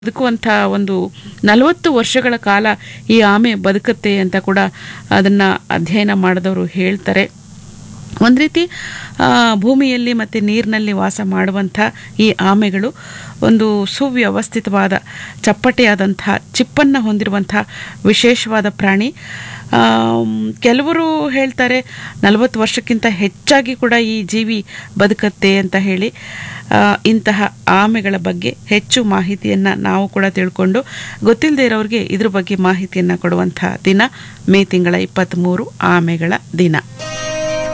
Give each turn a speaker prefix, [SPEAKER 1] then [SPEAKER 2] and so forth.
[SPEAKER 1] ಬದುಕುವಂಥ ಒಂದು ನಲವತ್ತು ವರ್ಷಗಳ ಕಾಲ ಈ ಆಮೆ ಬದುಕುತ್ತೆ ಅಂತ ಕೂಡ ಅದನ್ನು ಅಧ್ಯಯನ ಮಾಡಿದವರು ಹೇಳ್ತಾರೆ ಒಂದು ರೀತಿ ಆ, ಭೂಮಿಯಲ್ಲಿ ಮತ್ತು ನೀರಿನಲ್ಲಿ ವಾಸ ಮಾಡುವಂಥ ಈ ಆಮೆಗಳು ಒಂದು ಸುವ್ಯವಸ್ಥಿತವಾದ ಚಪ್ಪಟೆಯಾದಂಥ ಚಿಪ್ಪನ್ನು ಹೊಂದಿರುವಂಥ ವಿಶೇಷವಾದ ಪ್ರಾಣಿ ಆಮ್, ಕೆಲವರು ಹೇಳ್ತಾರೆ ನಲವತ್ತು ವರ್ಷಕ್ಕಿಂತ ಹೆಚ್ಚಾಗಿ ಕೂಡ ಈ ಜೀವಿ ಬದುಕತ್ತೆ ಅಂತ ಹೇಳಿ ಆ, ಇಂತಹ ಆಮೆಗಳ ಬಗ್ಗೆ ಹೆಚ್ಚು ಮಾಹಿತಿಯನ್ನು ನಾವು ಕೂಡ ತಿಳ್ಕೊಂಡು ಗೊತ್ತಿಲ್ಲದೆ ಇರೋರಿಗೆ ಇದ್ರ ಬಗ್ಗೆ ಮಾಹಿತಿಯನ್ನು ಕೊಡುವಂಥ ದಿನ ಮೇ ತಿಂಗಳ ಇಪ್ಪತ್ತ್ಮೂರು ಆಮೆಗಳ ದಿನ